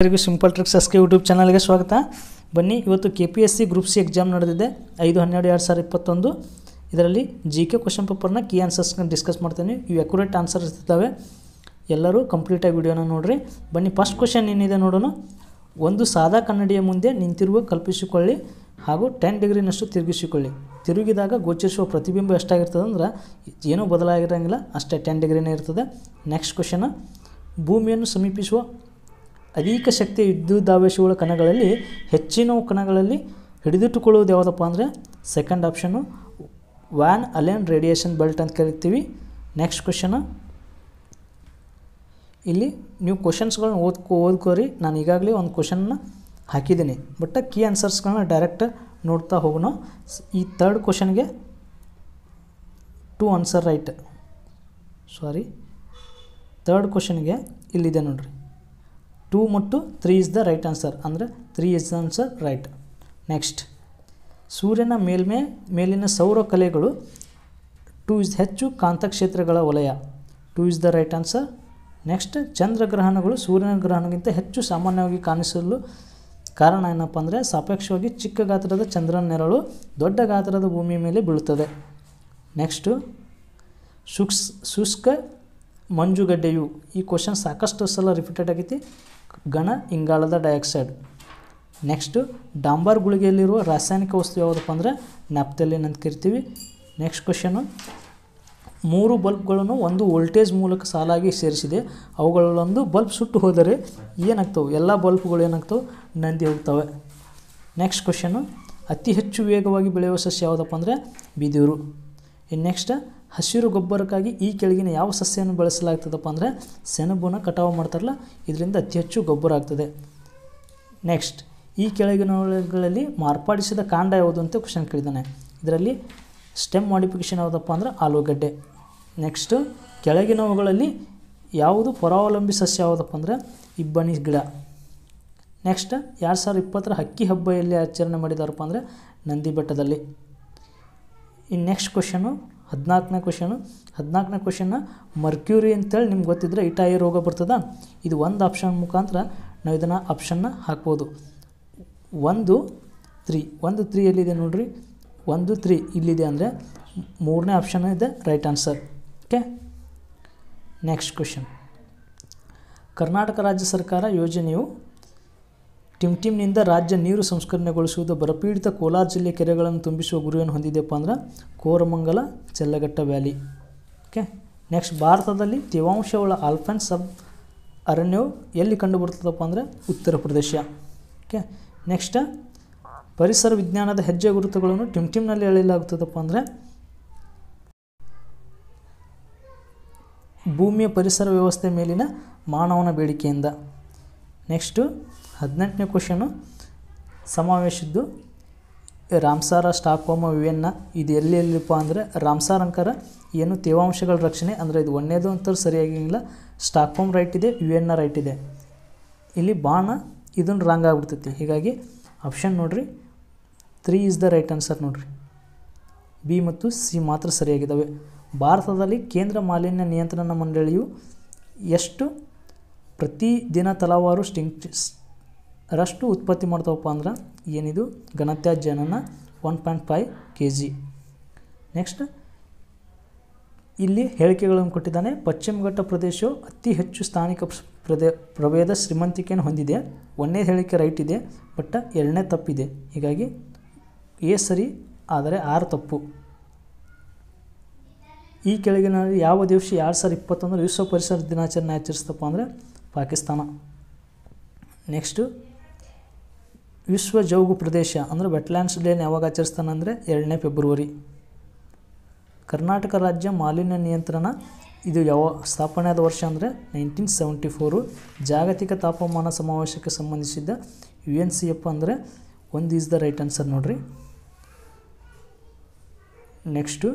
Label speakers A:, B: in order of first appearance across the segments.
A: ಎಲ್ಲರಿಗೂ simple tricks S K YouTube ಚಾನಲ್ಗೆ ಸ್ವಾಗತ ಬನ್ನಿ ಇವತ್ತು K P S C group C exam ನಡೆದಿದೆ ಐದು ಹನ್ನೆರಡು ಎರಡು ಸಾವಿರದ ಇಪ್ಪತ್ತೊಂದು ಇದರಲ್ಲಿ ಜಿ ಕೆ ಕ್ವಶನ್ ಪೇಪರ್ನ ಕೀ ಆನ್ಸರ್ಸ್ನ ಡಿಸ್ಕಸ್ ಮಾಡ್ತೀನಿ ಇವು ಅಕ್ಯುರೇಟ್ ಆನ್ಸರ್ಸ್ ಇರ್ತವೆ ಎಲ್ಲರೂ ಕಂಪ್ಲೀಟಾಗಿ ವಿಡಿಯೋನ ನೋಡಿರಿ ಬನ್ನಿ ಫಸ್ಟ್ ಕ್ವಶನ್ ಏನಿದೆ ನೋಡೋಣ ಒಂದು ಸಾದಾ ಕನ್ನಡಿಯ ಮುಂದೆ ನಿಂತಿರುವ ಕಲ್ಪಿಸಿಕೊಳ್ಳಿ ಹಾಗೂ ಟೆನ್ ಡಿಗ್ರಿನಷ್ಟು ತಿರುಗಿಸಿಕೊಳ್ಳಿ ತಿರುಗಿದಾಗ ಗೋಚರಿಸುವ ಪ್ರತಿಬಿಂಬ ಎಷ್ಟಾಗಿರ್ತದೆ ಅಂದ್ರೆ ಏನೂ ಬದಲಾಗಿರೋಂಗಿಲ್ಲ ಅಷ್ಟೇ ಟೆನ್ ಡಿಗ್ರಿನೇ ಇರ್ತದೆ ನೆಕ್ಸ್ಟ್ ಕ್ವಶನ್ ಭೂಮಿಯನ್ನು ಸಮೀಪಿಸುವ ಅಧಿಕ ಶಕ್ತಿಯ ವಿದ್ಯುದಾವೇಶಗಳ ಕಣಗಳಲ್ಲಿ ಹೆಚ್ಚಿನ ಕಣಗಳಲ್ಲಿ ಹಿಡಿದಿಟ್ಟುಕೊಳ್ಳುವುದು ಯಾವುದಪ್ಪ ಅಂದರೆ second option Van Allen radiation belt ಅಂತ ಕರಿತೀವಿ ನೆಕ್ಸ್ಟ್ ಕ್ವಶನ್ ಇಲ್ಲಿ ನೀವು ಕ್ವಶನ್ಸ್ಗಳನ್ನ ಓದ್ಕೊ ಓದ್ಕೋರಿ ನಾನು ಈಗಾಗಲೇ ಒಂದು ಕ್ವಶನ್ನ ಹಾಕಿದ್ದೀನಿ ಬಟ್ ಕೀ ಆನ್ಸರ್ಸ್ಗಳನ್ನ ಡೈರೆಕ್ಟ್ ನೋಡ್ತಾ ಹೋಗೋಣ ಸ್- ಈ ತರ್ಡ್ ಕ್ವಶನ್ಗೆ to answer right sorry third ಕ್ವಶನ್ಗೆ ಇಲ್ಲಿದೆ ನೋಡ್ರಿ ಟೂ ಮತ್ತು three is the right answer ಅಂದರೆ three is the answer right next ಸೂರ್ಯನ ಮೇಲ್ಮೆ ಮೇಲಿನ ಸೌರ ಕಲೆಗಳು ಟೂ ಇಸ್ ಹೆಚ್ಚು ಕಾಂತಕ್ಷೇತ್ರಗಳ ವಲಯ two is the right answer next ಚಂದ್ರಗ್ರಹಣಗಳು ಸೂರ್ಯನ ಗ್ರಹಣಕ್ಕಿಂತ ಹೆಚ್ಚು ಸಾಮಾನ್ಯವಾಗಿ ಕಾಣಿಸಲು ಕಾರಣ ಏನಪ್ಪ ಅಂದರೆ ಸಾಪೇಕ್ಷವಾಗಿ ಚಿಕ್ಕ ಗಾತ್ರದ ಚಂದ್ರನ ನೆರಳು ದೊಡ್ಡ ಗಾತ್ರದ ಭೂಮಿಯ ಮೇಲೆ ಬೀಳುತ್ತದೆ ನೆಕ್ಸ್ಟು ಶುಕ್ಸ್ ಶುಷ್ಕ ಮಂಜುಗಡ್ಡೆಯು ಈ ಕ್ವಶನ್ ಸಾಕಷ್ಟು ಸಲ ರಿಪೀಟೆಡ್ ಆಗೈತಿ ಘನ ಇಂಗಾಲದ ಡೈಆಕ್ಸೈಡ್ ನೆಕ್ಸ್ಟು ಡಾಂಬರ್ ಗುಳಿಗೆಯಲ್ಲಿರುವ ರಾಸಾಯನಿಕ ವಸ್ತು ಯಾವುದಪ್ಪ ಅಂದರೆ ನ್ಯಾಪ್ತಲಿನ್ ಅಂತ ಕರಿತೀವಿ ನೆಕ್ಸ್ಟ್ ಕ್ವಶನು ಮೂರು ಬಲ್ಬ್ಗಳನ್ನು ಒಂದು ವೋಲ್ಟೇಜ್ ಮೂಲಕ ಸಾಲಾಗಿ ಸೇರಿಸಿದೆ ಅವುಗಳಲ್ಲೊಂದು ಬಲ್ಬ್ ಸುಟ್ಟು ಹೋದರೆ ಏನಾಗ್ತವೆ ಎಲ್ಲ ಬಲ್ಬ್ಗಳು ಏನಾಗ್ತವೆ ನಂದಿ ಹೋಗ್ತವೆ ನೆಕ್ಸ್ಟ್ ಕ್ವಶನು ಅತಿ ಹೆಚ್ಚು ವೇಗವಾಗಿ ಬೆಳೆಯುವ ಸಸ್ಯ ಯಾವುದಪ್ಪ ಅಂದರೆ ಬಿದಿರು ಇನ್ನು ನೆಕ್ಸ್ಟ್ ಹಸಿರು ಗೊಬ್ಬರಕ್ಕಾಗಿ ಈ ಕೆಳಗಿನ ಯಾವ ಸಸ್ಯವನ್ನು ಬೆಳೆಸಲಾಗ್ತದಪ್ಪ ಅಂದರೆ ಸೆಣಬನ್ನು ಕಟಾವು ಮಾಡ್ತಾರಲ್ಲ ಇದರಿಂದ ಅತಿ ಹೆಚ್ಚು ಗೊಬ್ಬರ ಆಗ್ತದೆ ನೆಕ್ಸ್ಟ್ ಈ ಕೆಳಗಿನವುಗಳಲ್ಲಿ ಮಾರ್ಪಡಿಸಿದ ಕಾಂಡ ಯಾವುದು ಅಂತ ಕ್ವಶನ್ ಕೇಳಿದ್ದಾನೆ ಇದರಲ್ಲಿ ಸ್ಟೆಮ್ ಮಾಡಿಫಿಕೇಷನ್ ಯಾವುದಪ್ಪ ಅಂದರೆ ಆಲೂಗಡ್ಡೆ ನೆಕ್ಸ್ಟು ಕೆಳಗಿನವುಗಳಲ್ಲಿ ಯಾವುದು ಪರಾವಲಂಬಿ ಸಸ್ಯ ಯಾವುದಪ್ಪ ಅಂದರೆ ಇಬ್ಬನಿ ಗಿಡ ನೆಕ್ಸ್ಟ್ ಎರಡು ಸಾವಿರದ ಇಪ್ಪತ್ತರ ಹಕ್ಕಿ ಹಬ್ಬ ಎಲ್ಲಿ ಆಚರಣೆ ಮಾಡಿದಾರಪ್ಪ ಅಂದರೆ ನಂದಿ ಬೆಟ್ಟದಲ್ಲಿ ಇನ್ನು ನೆಕ್ಸ್ಟ್ ಕ್ವಶನು ಹದಿನಾಲ್ಕನೇ ಕ್ವಶನು ಹದಿನಾಲ್ಕನೇ ಕ್ವಶನ್ನ ಮರ್ಕ್ಯೂರಿ ಅಂತೇಳಿ ನಿಮ್ಗೆ ಗೊತ್ತಿದ್ರೆ ಇಟಾಯಿ ರೋಗ ಬರ್ತದ ಇದು ಒಂದು ಆಪ್ಷನ್ ಮುಖಾಂತರ ನಾವು ಇದನ್ನು ಆಪ್ಷನ್ನ ಹಾಕ್ಬೋದು ಒಂದು ತ್ರೀ ಒಂದು ತ್ರೀ ಎಲ್ಲಿದೆ ನೋಡ್ರಿ ಒಂದು ತ್ರೀ ಇಲ್ಲಿದೆ ಅಂದರೆ ಮೂರನೇ ಆಪ್ಷನ್ ಇದೆ right answer okay next question Karnataka ರಾಜ್ಯ ಸರ್ಕಾರ ಯೋಜನೆಯು ಟಿಮ್ ಟಿಮ್ನಿಂದ ರಾಜ್ಯ ನೀರು ಸಂಸ್ಕರಣೆಗೊಳಿಸುವುದು ಬರಪೀಡಿತ ಕೋಲಾರ ಜಿಲ್ಲೆ ಕೆರೆಗಳನ್ನು ತುಂಬಿಸುವ ಗುರಿಯನ್ನು ಹೊಂದಿದೆಯಪ್ಪ ಅಂದ್ರೆ Koramangala Challaghatta valley okay next ಭಾರತದಲ್ಲಿ ತೇವಾಂಶವುಳ್ಳ ಆಲ್ಫೈನ್ ಸಬ್ ಅರಣ್ಯವು ಎಲ್ಲಿ ಕಂಡುಬರ್ತದಪ್ಪ ಅಂದರೆ ಉತ್ತರ ಪ್ರದೇಶ ಓಕೆ ನೆಕ್ಸ್ಟ್ ಪರಿಸರ ವಿಜ್ಞಾನದ ಹೆಜ್ಜೆ ಗುರುತುಗಳನ್ನು ಟಿಮ್ ಟಿಮ್ನಲ್ಲಿ ಎಳೆಯಲಾಗುತ್ತದಪ್ಪ ಅಂದರೆ ಭೂಮಿಯ ಪರಿಸರ ವ್ಯವಸ್ಥೆ ಮೇಲಿನ ಮಾನವನ ಬೇಡಿಕೆಯಿಂದ ನೆಕ್ಸ್ಟು ಹದಿನೆಂಟನೇ ಕ್ವಶನು ಸಮಾವೇಶದ್ದು ರಾಮ್ಸಾರ ಸ್ಟಾಕ್ಹೋಮ ವಿಯನ್ನ ಇದು ಎಲ್ಲಿ ಎಲ್ಲಿಪ್ಪ ಅಂದರೆ ರಾಮ್ಸಾರ್ ಅಂಕರ ಏನು ತೇವಾಂಶಗಳ ರಕ್ಷಣೆ ಅಂದರೆ ಇದು ಒಂದೇದು ಅಂತ ಸರಿಯಾಗಿಲ್ಲ ಸ್ಟಾಕ್ಹೋಮ್ ರೈಟ್ ಇದೆ ಯು ಎನ್ನ ರೈಟ್ ಇದೆ ಇಲ್ಲಿ ಬಾಣ ಇದನ್ನು ರಾಂಗ್ ಆಗ್ಬಿಡ್ತೈತಿ ಹೀಗಾಗಿ ಆಪ್ಷನ್ ನೋಡ್ರಿ three is the right answer ನೋಡ್ರಿ ಬಿ ಮತ್ತು ಸಿ ಮಾತ್ರ ಸರಿಯಾಗಿದ್ದಾವೆ ಭಾರತದಲ್ಲಿ ಕೇಂದ್ರ ಮಾಲಿನ್ಯ ನಿಯಂತ್ರಣ ಮಂಡಳಿಯು ಎಷ್ಟು ಪ್ರತಿ ದಿನ ತಲವಾರು ಸ್ಟಿಂಗ್ ರಷ್ಟು ಉತ್ಪತ್ತಿ ಮಾಡ್ತಾವಪ್ಪ ಅಂದ್ರೆ ಏನಿದು ಘನತ್ಯಾಜ್ಯನ one point five K G next ಇಲ್ಲಿ ಹೇಳಿಕೆಗಳನ್ನು ಕೊಟ್ಟಿದ್ದಾನೆ ಪಶ್ಚಿಮ ಘಟ್ಟ ಪ್ರದೇಶವು ಅತಿ ಹೆಚ್ಚು ಸ್ಥಾನಿಕ ಪ್ರ- ಪ್ರದೇ ಪ್ರಭೇದ ಶ್ರೀಮಂತಿಕೆಯನ್ನು ಹೊಂದಿದೆ ಒಂದನೇ ಹೇಳಿಕೆ ರೈಟ್ ಇದೆ ಬಟ್ ಎರಡನೇ ತಪ್ಪಿದೆ ಹೀಗಾಗಿ ಎ ಸರಿ ಆದರೆ ಆರು ತಪ್ಪು ಈ ಕೆಳಗಿನ ಯಾವ ದಿವಸ ಎರಡು ಸಾವಿರದ ಇಪ್ಪತ್ತೊಂದರ ವಿಶ್ವ ಪರಿಸರ ದಿನಾಚರಣೆ ಆಚರಿಸ್ತಪ್ಪ ಅಂದರೆ ಪಾಕಿಸ್ತಾನ ನೆಕ್ಸ್ಟು ವಿಶ್ವ ಜೌಗು ಪ್ರದೇಶ ಅಂದರೆ ವೆಟ್ಲ್ಯಾಂಡ್ಸ್ ಡೇನ ಯಾವಾಗ ಆಚರಿಸ್ತಾನೆ ಅಂದರೆ ಎರಡನೇ ಫೆಬ್ರವರಿ ಕರ್ನಾಟಕ ರಾಜ್ಯ ಮಾಲಿನ್ಯ ನಿಯಂತ್ರಣ ಇದು ಯಾವ ಸ್ಥಾಪನೆಯಾದ ವರ್ಷ ಅಂದರೆ ನೈನ್ಟೀನ್ ಸೆವೆಂಟಿ ಫೋರು ಜಾಗತಿಕ ತಾಪಮಾನ ಸಮಾವೇಶಕ್ಕೆ ಸಂಬಂಧಿಸಿದ ಯು ಎನ್ ಸಿ ಎಫ್ ಅಂದರೆ ಒಂದು ಈಸ್ ದ ರೈಟ್ ಆನ್ಸರ್ ನೋಡ್ರಿ ನೆಕ್ಸ್ಟು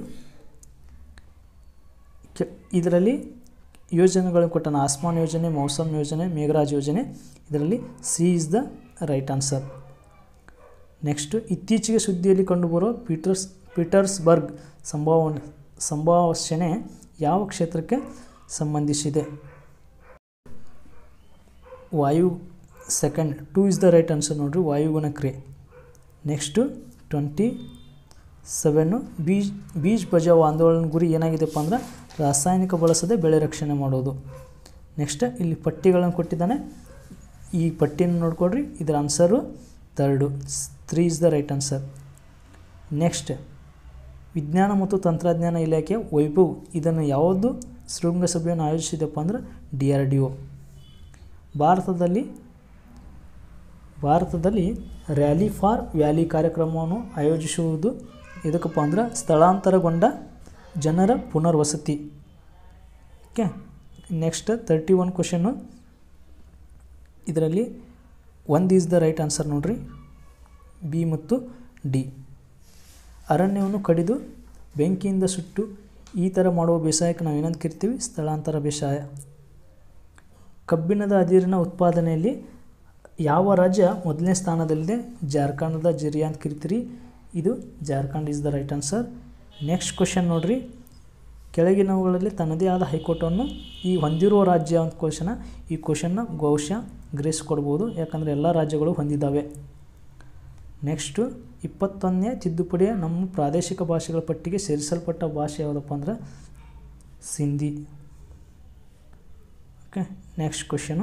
A: ಕೆ ಇದರಲ್ಲಿ ಯೋಜನೆಗಳು ಕೊಟ್ಟಾನ ಆಸ್ಮಾನ್ ಯೋಜನೆ ಮೌಸಮ್ ಯೋಜನೆ ಮೇಘರಾಜ್ ಯೋಜನೆ ಇದರಲ್ಲಿ C is the right answer next ಇತ್ತೀಚೆಗೆ ಸುದ್ದಿಯಲ್ಲಿ ಕಂಡುಬರುವ ಪೀಟರ್ಸ್ ಪೀಟರ್ಸ್ಬರ್ಗ್ ಸಂಭಾವನೆ ಸಂಭಾಷಣೆ ಯಾವ ಕ್ಷೇತ್ರಕ್ಕೆ ಸಂಬಂಧಿಸಿದೆ ವಾಯು second two is the right answer ನೋಡಿರಿ ವಾಯುಗುಣ ಕ್ರಿಯೆ next twenty seven Beej Beej Bachao Andolan ಗುರಿ ಏನಾಗಿದೆಪ್ಪ ಅಂದ್ರೆ ರಾಸಾಯನಿಕ ಬಳಸದೆ ಬೆಳೆ ರಕ್ಷಣೆ ಮಾಡೋದು ನೆಕ್ಸ್ಟ್ ಇಲ್ಲಿ ಪಟ್ಟಿಗಳನ್ನು ಕೊಟ್ಟಿದ್ದಾನೆ ಈ ಪಟ್ಟಿಯನ್ನು ನೋಡ್ಕೊಡ್ರಿ ಇದರ answer third three is the right answer next ವಿಜ್ಞಾನ ಮತ್ತು ತಂತ್ರಜ್ಞಾನ ಇಲಾಖೆ ವೈಭವ್ ಇದನ್ನು ಯಾವುದು ಶೃಂಗಸಭೆಯನ್ನು ಆಯೋಜಿಸಿದೆಪ್ಪ ಅಂದ್ರೆ ಡಿ ಆರ್ ಡಿ ಒ ಭಾರತದಲ್ಲಿ ಭಾರತದಲ್ಲಿ ರ್ಯಾಲಿ ಫಾರ್ ವ್ಯಾಲಿ ಕಾರ್ಯಕ್ರಮವನ್ನು ಆಯೋಜಿಸುವುದು ಎದಕ್ಕಪ್ಪ ಅಂದ್ರೆ ಸ್ಥಳಾಂತರಗೊಂಡ ಜನರ ಪುನರ್ವಸತಿ okay next thirty one question ಇದರಲ್ಲಿ ಒಂದು ಈಸ್ ದ ರೈಟ್ ಆನ್ಸರ್ ನೋಡ್ರಿ ಬಿ ಮತ್ತು ಡಿ ಅರಣ್ಯವನ್ನು ಕಡಿದು ಬೆಂಕಿಯಿಂದ ಸುಟ್ಟು ಈ ಥರ ಮಾಡುವ ಬೇಸಾಯಕ್ಕೆ ನಾವು ಏನಂತ ಕರಿತೀವಿ ಸ್ಥಳಾಂತರ ಬೇಸಾಯ ಕಬ್ಬಿಣದ ಅದಿರಿನ ಉತ್ಪಾದನೆಯಲ್ಲಿ ಯಾವ ರಾಜ್ಯ ಮೊದಲನೇ ಸ್ಥಾನದಲ್ಲಿದೆ ಜಾರ್ಖಂಡದ ಜಿರಿಯಾ ಅಂತ ಕರಿತೀರಿ ಇದು Jharkhand is the right answer next question ನೋಡ್ರಿ ಕೆಳಗಿನವುಗಳಲ್ಲಿ ತನ್ನದೇ ಆದ ಹೈಕೋರ್ಟನ್ನು ಈ ಹೊಂದಿರುವ ರಾಜ್ಯ ಅಂತ ಕ್ವಶನ ಈ ಕ್ವಶನ್ನ ಬಹುಶಃ ಗ್ರೇಸ್ ಕೊಡ್ಬೋದು ಯಾಕಂದರೆ ಎಲ್ಲ ರಾಜ್ಯಗಳು ಹೊಂದಿದ್ದಾವೆ ನೆಕ್ಸ್ಟು ಇಪ್ಪತ್ತೊಂದನೇ ತಿದ್ದುಪಡಿಯ ನಮ್ಮ ಪ್ರಾದೇಶಿಕ ಭಾಷೆಗಳ ಪಟ್ಟಿಗೆ ಸೇರಿಸಲ್ಪಟ್ಟ ಭಾಷೆ ಯಾವುದಪ್ಪ ಅಂದ್ರೆ ಸಿಂಧಿ ಓಕೆ ನೆಕ್ಸ್ಟ್ ಕ್ವಶನು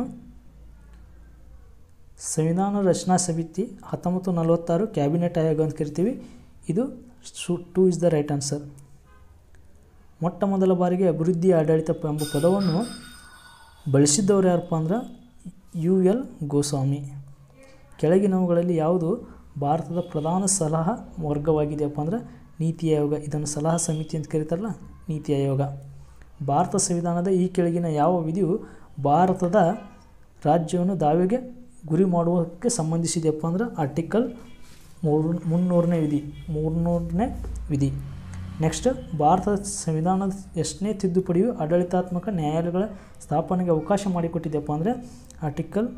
A: ಸಂವಿಧಾನ ರಚನಾ ಸಮಿತಿ ಹತ್ತೊಂಬತ್ತು ನಲವತ್ತಾರು ಕ್ಯಾಬಿನೆಟ್ ಆಯೋಗ ಅಂತ ಕರಿತೀವಿ ಇದು ಸು two is the right answer ಮೊಟ್ಟ ಮೊದಲ ಬಾರಿಗೆ ಅಭಿವೃದ್ಧಿ ಆಡಳಿತ ಪ- ಎಂಬ ಪದವನ್ನು ಬಳಸಿದ್ದವರು ಯಾರಪ್ಪ ಅಂದ್ರೆ ಯು ಎಲ್ ಗೋಸ್ವಾಮಿ ಕೆಳಗಿನವುಗಳಲ್ಲಿ ಯಾವುದು ಭಾರತದ ಪ್ರಧಾನ ಸಲಹಾ ವರ್ಗವಾಗಿದೆಯಪ್ಪ ಅಂದ್ರೆ ನೀತಿ ಆಯೋಗ ಇದನ್ನು ಸಲಹಾ ಸಮಿತಿ ಅಂತ ಕರೀತಾರಲ್ಲ ನೀತಿ ಆಯೋಗ ಭಾರತ ಸಂವಿಧಾನದ ಈ ಕೆಳಗಿನ ಯಾವ ವಿಧಿಯು ಭಾರತದ ರಾಜ್ಯವನ್ನು ದಾವೆಗೆ ಗುರಿ ಮಾಡುವುದಕ್ಕೆ ಸಂಬಂಧಿಸಿದೆಯಪ್ಪ ಅಂದ್ರೆ ಆರ್ಟಿಕಲ್ ಮೂರು ಮುನ್ನೂರನೇ ವಿಧಿ ಮೂರ್ನೂರನೇ ವಿಧಿ ನೆಕ್ಸ್ಟ್ ಭಾರತದ ಸಂವಿಧಾನದ ಎಷ್ಟನೇ ತಿದ್ದುಪಡಿಯು ಆಡಳಿತಾತ್ಮಕ ನ್ಯಾಯಾಲಯಗಳ ಸ್ಥಾಪನೆಗೆ ಅವಕಾಶ ಮಾಡಿಕೊಟ್ಟಿದೆಯಪ್ಪ ಅಂದರೆ ಆರ್ಟಿಕಲ್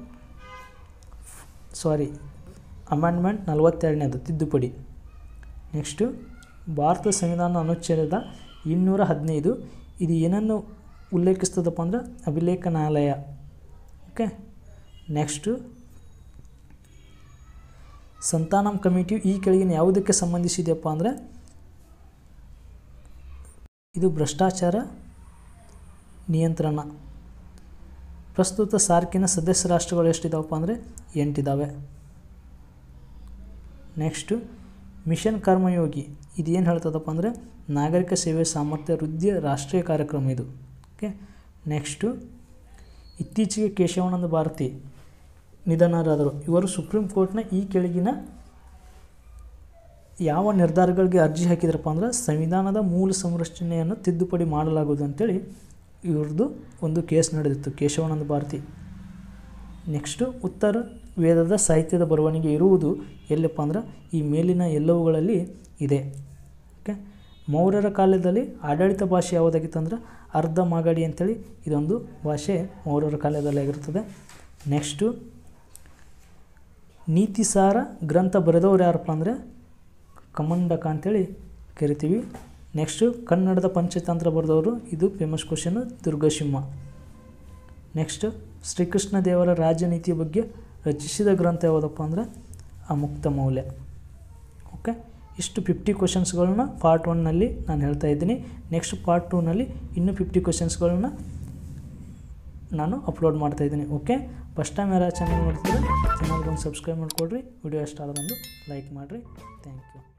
A: ಸಾರಿ ಅಮೆಂಡ್ಮೆಂಟ್ ನಲವತ್ತೆರಡನೇದು ತಿದ್ದುಪಡಿ ನೆಕ್ಸ್ಟು ಭಾರತ ಸಂವಿಧಾನ ಅನುಚ್ಛೇದ ಇನ್ನೂರ ಹದಿನೈದು ಇದು ಏನನ್ನು ಉಲ್ಲೇಖಿಸ್ತದಪ್ಪ ಅಂದ್ರೆ ಅಭಿಲೇಖನಾಲಯ ಓಕೆ ನೆಕ್ಸ್ಟು ಸಂತಾನಂ ಕಮಿಟಿಯು ಈ ಕೆಳಗಿನ ಯಾವುದಕ್ಕೆ ಸಂಬಂಧಿಸಿದೆಯಪ್ಪ ಅಂದರೆ ಇದು ಭ್ರಷ್ಟಾಚಾರ ನಿಯಂತ್ರಣ ಪ್ರಸ್ತುತ ಸಾರ್ಕಿನ ಸದಸ್ಯ ರಾಷ್ಟ್ರಗಳು ಎಷ್ಟಿದಾವಪ್ಪ ಅಂದರೆ ಎಂಟಿದ್ದಾವೆ ನೆಕ್ಸ್ಟು ಮಿಷನ್ ಕರ್ಮಯೋಗಿ ಇದು ಏನು ಹೇಳ್ತದಪ್ಪ ಅಂದರೆ ನಾಗರಿಕ ಸೇವೆ ಸಾಮರ್ಥ್ಯ ವೃದ್ಧಿಯ ರಾಷ್ಟ್ರೀಯ ಕಾರ್ಯಕ್ರಮ ಇದು ಓಕೆ ನೆಕ್ಸ್ಟು ಇತ್ತೀಚೆಗೆ ಕೇಶವಾನಂದ ಭಾರತಿ ನಿಧನರಾದರು ಇವರು ಸುಪ್ರೀಂ ಕೋರ್ಟ್ನ ಈ ಕೆಳಗಿನ ಯಾವ ನಿರ್ಧಾರಗಳಿಗೆ ಅರ್ಜಿ ಹಾಕಿದ್ರಪ್ಪ ಅಂದ್ರೆ ಸಂವಿಧಾನದ ಮೂಲ ಸಂರಚನೆಯನ್ನು ತಿದ್ದುಪಡಿ ಮಾಡಲಾಗುವುದು ಅಂತೇಳಿ ಇವ್ರದ್ದು ಒಂದು ಕೇಸ್ ನಡೆದಿತ್ತು ಕೇಶವಾನಂದ ಭಾರತಿ ನೆಕ್ಸ್ಟು ಉತ್ತರ ವೇದದ ಸಾಹಿತ್ಯದ ಬರವಣಿಗೆ ಇರುವುದು ಎಲ್ಲಪ್ಪ ಅಂದ್ರೆ ಈ ಮೇಲಿನ ಎಲ್ಲವುಗಳಲ್ಲಿ ಇದೆ ಓಕೆ ಮೌರ್ಯರ ಕಾಲದಲ್ಲಿ ಆಡಳಿತ ಭಾಷೆ ಯಾವುದಾಗಿತ್ತು ಅಂದ್ರೆ ಅರ್ಧ ಮಾಗಡಿ ಅಂತೇಳಿ ಇದೊಂದು ಭಾಷೆ ಮೌರ್ಯರ ಕಾಲದಲ್ಲಿ ಆಗಿರ್ತದೆ ನೆಕ್ಸ್ಟು ನೀತಿಸಾರ ಗ್ರಂಥ ಬರೆದವ್ರು ಯಾರಪ್ಪ ಅಂದರೆ ಕಮಂಡಕ ಅಂತೇಳಿ ಕರಿತೀವಿ ನೆಕ್ಸ್ಟು ಕನ್ನಡದ ಪಂಚತಂತ್ರ ಬರೆದವರು ಇದು famous question Durgasimha next Shrikrishna ದೇವರ ರಾಜನೀತಿಯ ಬಗ್ಗೆ ರಚಿಸಿದ ಗ್ರಂಥ ಯಾವುದಪ್ಪ ಅಂದರೆ ಅಮುಕ್ತ ಮೌಲ್ಯ ಓಕೆ ಇಷ್ಟು ಫಿಫ್ಟಿ ಕ್ವಶನ್ಸ್ಗಳನ್ನ ಪಾರ್ಟ್ ಒನ್ನಲ್ಲಿ ನಾನು ಹೇಳ್ತಾ ಇದ್ದೀನಿ ನೆಕ್ಸ್ಟ್ ಪಾರ್ಟ್ ಟೂನಲ್ಲಿ ಇನ್ನೂ ಫಿಫ್ಟಿ ಕ್ವಶನ್ಸ್ಗಳನ್ನ ನಾನು ಅಪ್ಲೋಡ್ ಮಾಡ್ತಾ ಇದ್ದೀನಿ ಓಕೆ ಫಸ್ಟ್ ಟೈಮ್ ಯಾರು ಚಾನಲ್ ನೋಡ್ತಿದ್ರೆ ಚಾನಲ್ಗೊಂದು ಸಬ್ಸ್ಕ್ರೈಬ್ ಮಾಡಿಕೊಡ್ರಿ ವಿಡಿಯೋ ಇಷ್ಟ ಆದ್ರೆ ಒಂದು ಲೈಕ್ ಮಾಡಿರಿ ಥ್ಯಾಂಕ್ ಯು